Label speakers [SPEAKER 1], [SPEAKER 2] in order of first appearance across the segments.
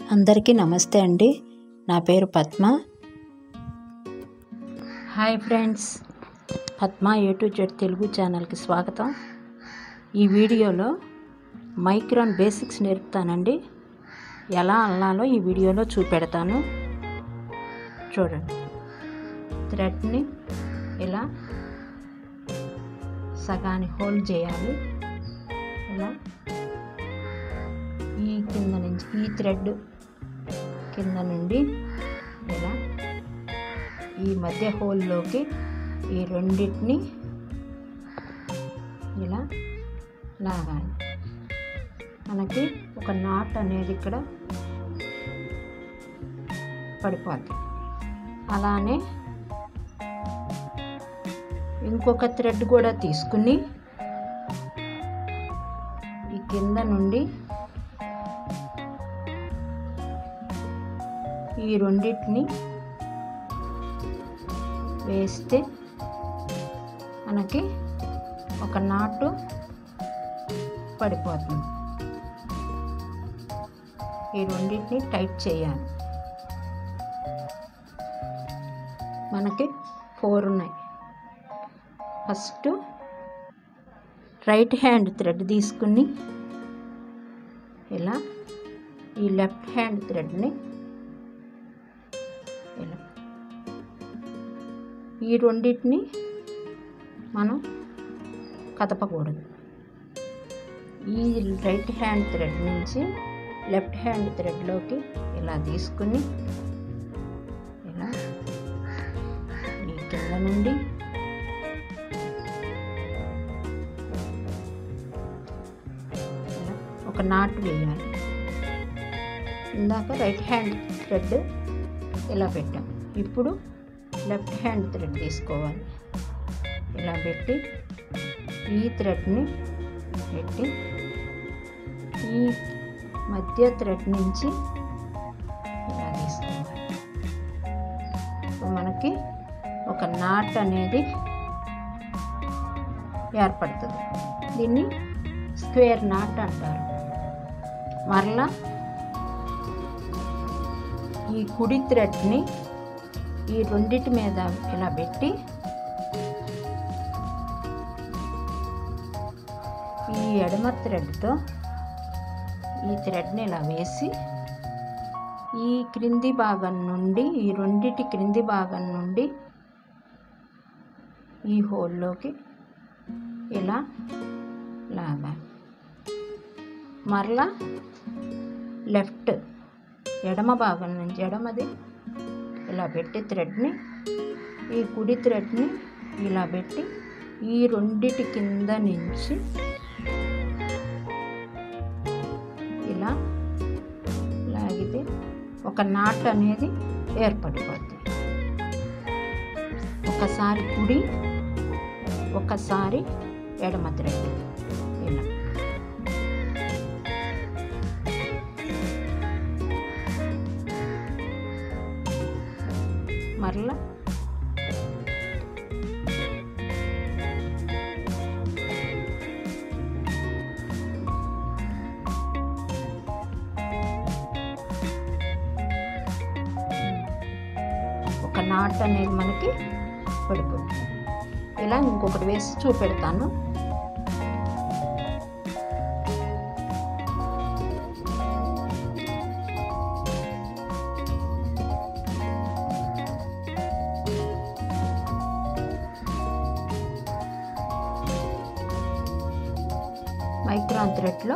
[SPEAKER 1] అందరికీ నమస్తే అండి నా పేరు Padma hi friends Padma A to Z Telugu ఛానల్కి స్వాగతం ఈ వీడియోలో మైక్రాన్ బేసిక్స్ నేర్పుతానండి ఎలా అల్లాలో ఈ వీడియోలో చూపెడతాను చూడండి థ్రెడ్ని ఇలా సగాని హోల్డ్ చేయాలి ఇలా ఈ కింద నుంచి ఈ థ్రెడ్ కింద నుండి ఇలా ఈ మధ్య హోల్లోకి ఈ రెండింటిని ఇలా లాగాలి మనకి ఒక నాట్ అనేది ఇక్కడ పడిపోద్ది అలానే ఇంకొక థ్రెడ్ కూడా తీసుకుని ఈ కింద నుండి ఈ రెండింటిని వేస్తే మనకి ఒక నాటు పడిపోతుంది ఈ రెండింటిని టైట్ చేయాలి మనకి ఫోర్ ఉన్నాయి ఫస్ట్ రైట్ హ్యాండ్ థ్రెడ్ తీసుకుని ఇలా ఈ లెఫ్ట్ హ్యాండ్ థ్రెడ్ని ఇలా ఈ రెండింటిని మనం కదపకూడదు ఈ రైట్ హ్యాండ్ థ్రెడ్ నుంచి లెఫ్ట్ హ్యాండ్ థ్రెడ్లోకి ఇలా తీసుకుని ఇలా ఈ కింద నుండి ఇలా ఒక నాటు వేయాలి ఇందాక రైట్ హ్యాండ్ థ్రెడ్ ఇలా పెట్టాం ఇప్పుడు లెఫ్ట్ హ్యాండ్ థ్రెడ్ తీసుకోవాలి ఇలా పెట్టి ఈ థ్రెడ్ని పెట్టి ఈ మధ్య థ్రెడ్ నుంచి ఇలా తీసుకోవాలి ఇప్పుడు మనకి ఒక నాట్ అనేది ఏర్పడుతుంది దీన్ని స్క్వేర్ నాట్ అంటారు మరలా ఈ కుడి థ్రెడ్ని ఈ రెండిటి మీద ఇలా పెట్టి ఈ ఎడమ థ్రెడ్తో ఈ థ్రెడ్ని ఇలా వేసి ఈ క్రింది భాగం నుండి ఈ రెండిటి క్రింది భాగం నుండి ఈ హోల్లోకి ఇలా లాగాలి మరలా లెఫ్ట్ ఎడమ భాగం నుంచి ఎడమది ఇలా పెట్టి థ్రెడ్ని ఈ కుడి థ్రెడ్ని ఇలా పెట్టి ఈ రెండిటి కింద నుంచి ఇలా లాగితే ఒక నాట్ అనేది ఏర్పడిపోద్ది ఒకసారి కుడి ఒకసారి ఎడమ థ్రెడ్ ఇలా మరలా ఒక నాట్ అనేది మనకి పడిపోతుంది ఇలా ఇంకొకటి వేసి చూపెడతాను మైక్రాన్ థ్రెడ్లో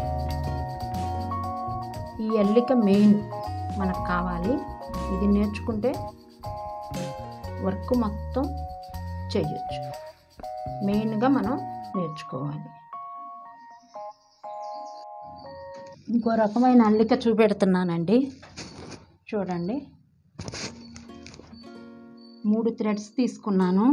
[SPEAKER 1] ఈ అల్లిక మెయిన్ మనకు కావాలి ఇది నేర్చుకుంటే వర్క్ మొత్తం చేయొచ్చు మెయిన్గా మనం నేర్చుకోవాలి ఇంకో రకమైన అల్లిక చూపెడుతున్నానండి చూడండి మూడు థ్రెడ్స్ తీసుకున్నాను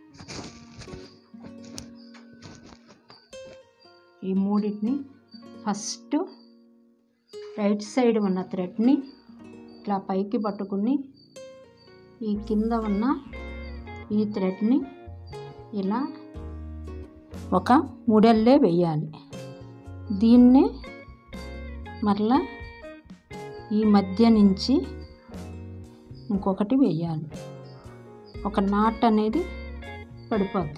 [SPEAKER 1] ఈ మూడింటిని ఫస్ట్ రైట్ సైడ్ ఉన్న థ్రెడ్ని ఇట్లా పైకి పట్టుకుని ఈ కింద ఉన్న ఈ థ్రెడ్ని ఇలా ఒక మూడెల్లే వేయాలి దీన్నే మరలా ఈ మధ్య నుంచి ఇంకొకటి వేయాలి ఒక నాట్ అనేది పడిపోద్ది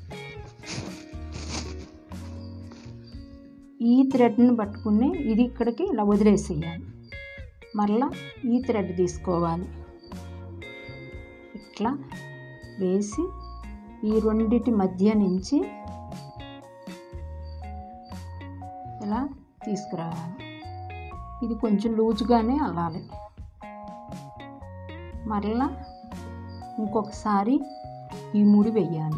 [SPEAKER 1] ఈ థ్రెడ్ని పట్టుకుని ఇది ఇక్కడికి ఇలా వదిలేసేయాలి మరలా ఈ థ్రెడ్ తీసుకోవాలి ఇట్లా వేసి ఈ రెండిటి మధ్య నుంచి ఇలా తీసుకురావాలి ఇది కొంచెం లూజ్గానే అల్లాలి మరలా ఇంకొకసారి ఈ ముడి వెయ్యాలి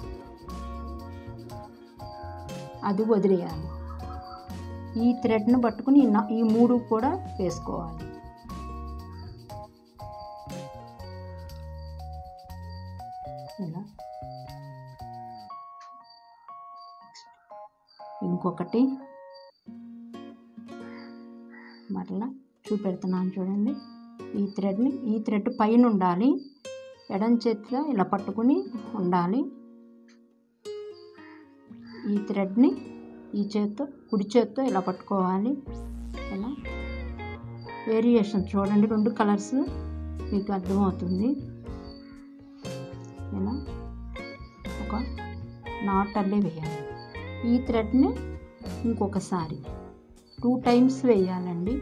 [SPEAKER 1] అది వదిలేయాలి ఈ థ్రెడ్ను పట్టుకుని ఈ నా- ఈ మూడు కూడా వేసుకోవాలి ఇలా ఇంకొకటి మరలా చూపెడుతున్నాను చూడండి ఈ థ్రెడ్ని ఈ థ్రెడ్ పైన ఉండాలి ఎడం చేతిలో ఇలా పట్టుకుని ఉండాలి ఈ థ్రెడ్ని ఈ చేత్తో కుడి చేత్తో ఇలా పట్టుకోవాలి ఇలా వేరియేషన్ చూడండి రెండు కలర్స్ మీకు అర్థమవుతుంది ఇలా ఒక నాట్ అల్లే వేయాలి ఈ థ్రెడ్ని ఇంకొకసారి టూ టైమ్స్ వేయాలండి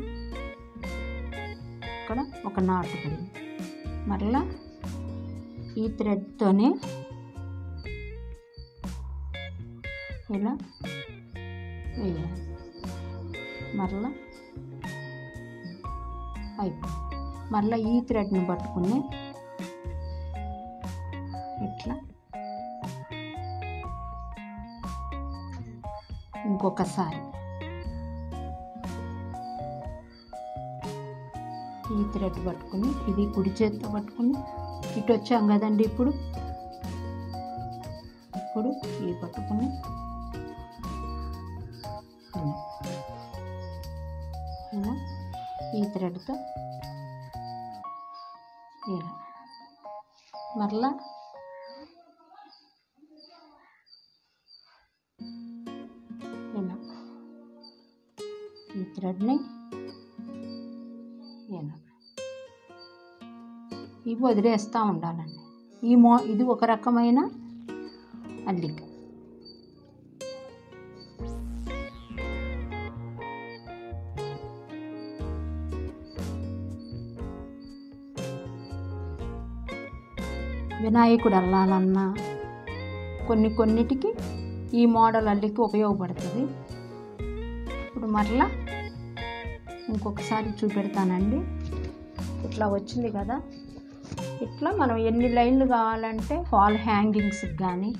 [SPEAKER 1] ఇక్కడ ఒక నాట్ పడింది మరలా ఈ థ్రెడ్తోనే ఇలా వేయాలి మరలా అయిపోయింది మరలా ఈ థ్రెడ్ని పట్టుకుని ఇట్లా ఇంకొకసారి ఈ థ్రెడ్ పట్టుకుని ఇది కుడి చేత్తో పట్టుకుని ఇటు వచ్చాం కదండి ఇప్పుడు ఇప్పుడు ఇది పట్టుకుని ఇలా. ఇలా ఈ థ్రెడ్తో ఇలా మరలా ఇలా ఈ థ్రెడ్ని ఇలా ఇవి వదిలేస్తూ ఉండాలండి ఈ మో ఇది ఒక రకమైన అల్లిక వినాయకుడు అల్లాలన్నా కొన్ని కొన్నిటికి ఈ మోడల్ అల్లిక ఉపయోగపడుతుంది ఇప్పుడు మరలా ఇంకొకసారి చూపెడతానండి ఇట్లా వచ్చింది కదా ఇట్లా మనం ఎన్ని లైన్లు కావాలంటే వాల్ హ్యాంగింగ్స్కి కానీ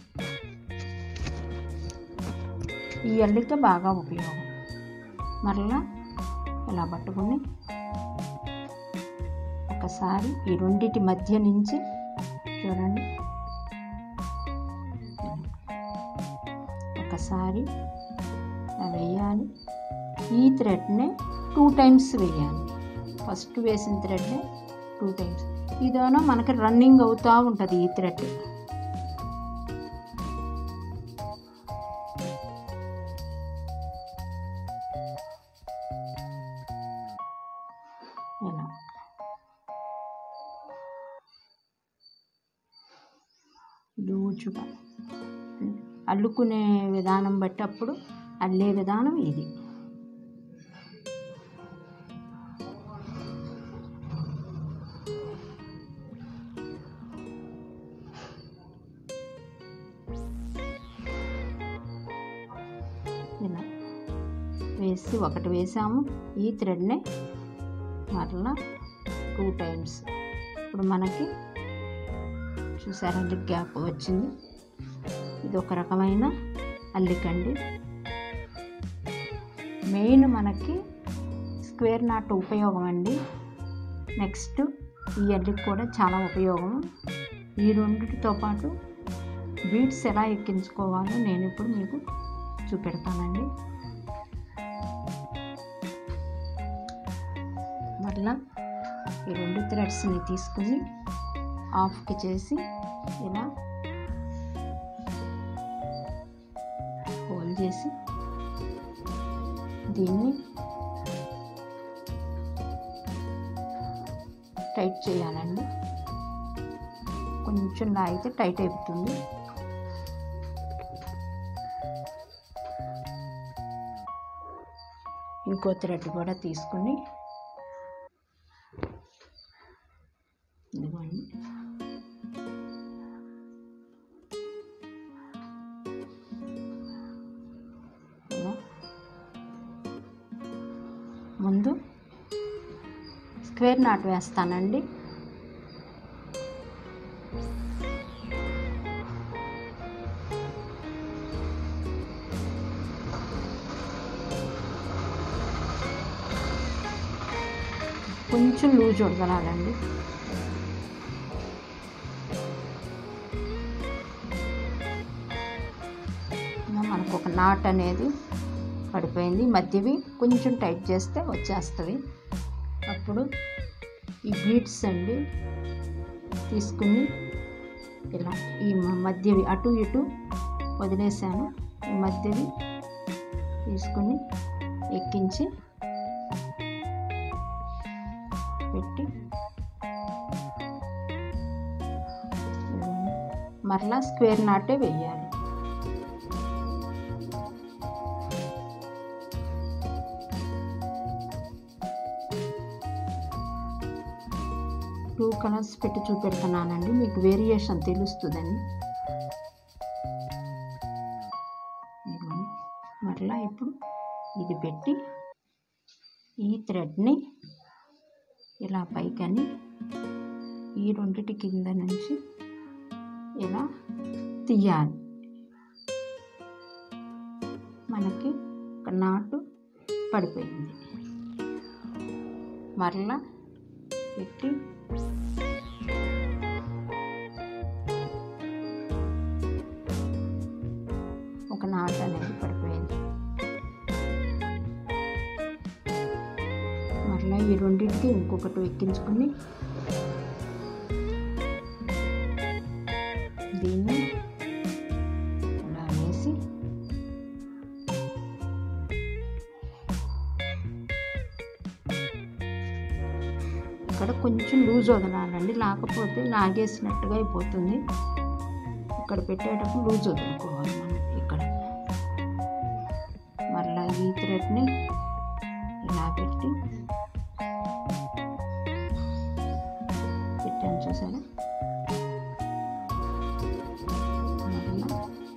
[SPEAKER 1] ఈ అల్లిక బాగా ఉపయోగం మరలా ఇలా పట్టుకుని ఒకసారి ఈ రెండిటి మధ్య నుంచి చూడండి ఒకసారి ఇలా వేయాలి ఈ థ్రెడ్నే టూ టైమ్స్ వేయాలి ఫస్ట్ వేసిన థ్రెడ్నే టూ టైమ్స్ ఇదేమో మనకి రన్నింగ్ అవుతూ ఉంటుంది ఈ థ్రెడ్ ఇలా లూజుగా అల్లుకునే విధానం బట్టి అప్పుడు అల్లే విధానం ఇది ఇలా వేసి ఒకటి వేసాము ఈ థ్రెడ్ని మరలా టూ టైమ్స్ ఇప్పుడు మనకి చూసారండి గ్యాప్ వచ్చింది ఇది ఒక రకమైన అల్లికండి మెయిన్ మనకి స్క్వేర్ నాట్ ఉపయోగం అండి నెక్స్ట్ ఈ అల్లికి కూడా చాలా ఉపయోగం ఈ రెండిటితో పాటు బీట్స్ ఎలా ఎక్కించుకోవాలో నేను ఇప్పుడు మీకు చూపెడతానండి మరలా ఈ రెండు థ్రెడ్స్ని తీసుకుని ఆఫ్కి చేసి ఇలా హోల్ చేసి దీన్ని టైట్ చేయాలండి కొంచెం లాగితే టైట్ అయిపోతుంది ఇంకో థ్రెడ్ కూడా తీసుకుని ఇదిగోండి ఇలా ముందు స్క్వేర్ నాట్ వేస్తానండి కొంచెం లూజ్ వదలాలండి ఇలా మనకు ఒక నాట్ అనేది పడిపోయింది మధ్యవి కొంచెం టైట్ చేస్తే వచ్చేస్తుంది అప్పుడు ఈ బీడ్స్ అండి తీసుకుని ఇలా ఈ మ- మధ్యవి అటు ఇటు వదిలేసాను ఈ మధ్యవి తీసుకుని ఎక్కించి పెట్టి ఇదిగోండి. మరలా స్క్వేర్ నాటే వేయాలి టూ కలర్స్ పెట్టి చూపెడుతున్నానండి మీకు వేరియేషన్ తెలుస్తుందని ఇదిగోండి. మరలా ఇప్పుడు ఇది పెట్టి ఈ థ్రెడ్ని ఇలా పైకని ఈ రెండిటి కింద నుంచి ఇలా తీయాలి మనకి ఒక నాటు పడిపోయింది మరలా పెట్టి ఒక నాటు అనేది పడిపోయింది మరలా ఈ రెండింటికి ఇంకొకటి ఎక్కించుకొని దీన్ని ఇలా వేసి ఇక్కడ కొంచెం లూజ్ వదలాలండి లేకపోతే లాగేసినట్టుగా అయిపోతుంది ఇక్కడ పెట్టేటప్పుడు లూజ్ వదులుకోవాలి మనం ఇక్కడ మరలా ఈ థ్రెడ్ని ఇలా పెట్టి పెట్టాను చూసారా మరలా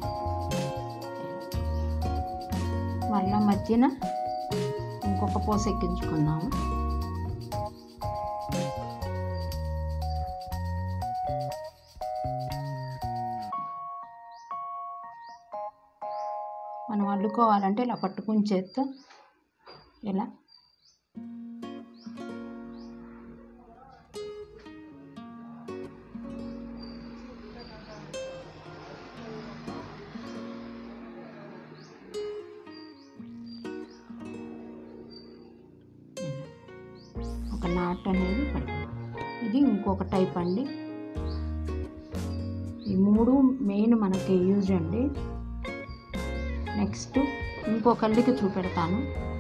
[SPEAKER 1] మళ్ళా మధ్యన ఇంకొక పోస ఎక్కించుకుందాము మనం అల్లుకోవాలంటే ఇలా పట్టుకుని చేత్తో ఇలా ఒక నాట్ అనేది పడుతుంది ఇది ఇంకొక టైప్ అండి ఈ మూడు మెయిన్ మనకి యూజ్ అండి నెక్స్ట్ ఇంకో కళ్ళకి చూపెడతాను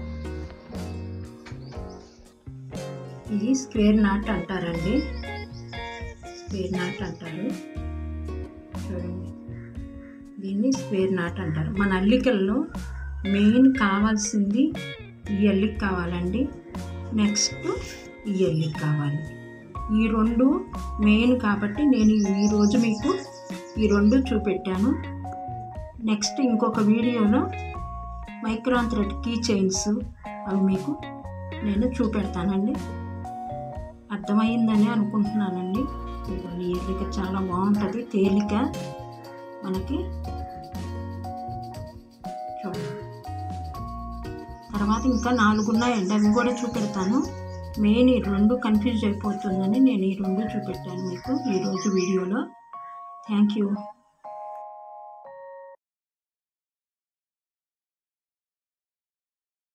[SPEAKER 1] ఇది స్క్వేర్ నాట్ అంటారండి స్క్వేర్ నాట్ అంటారు చూడండి దీన్ని స్క్వేర్ నాట్ అంటారు మన అల్లికల్లో మెయిన్ కావాల్సింది ఈ అల్లిక కావాలండి నెక్స్ట్ ఈ అల్లిక కావాలి ఈ రెండు మెయిన్ కాబట్టి నేను ఈరోజు మీకు ఈ రెండు చూపెట్టాను నెక్స్ట్ ఇంకొక వీడియోలో మైక్రాన్ థ్రెడ్ కీ చైన్స్ అవి మీకు నేను చూపెడతానండి అర్థమైందని అనుకుంటున్నానండి ఇదిగోండి ఈ ఎల్లిక చాలా బాగుంటుంది తేలిక మనకి చూడండి తర్వాత ఇంకా నాలుగు ఉన్నాయండి అవి కూడా చూపెడతాను మెయిన్ ఈ రెండు కన్ఫ్యూజ్ అయిపోతుందని నేను ఈ రెండు చూపెట్టాను మీకు ఈరోజు వీడియోలో థ్యాంక్ యూ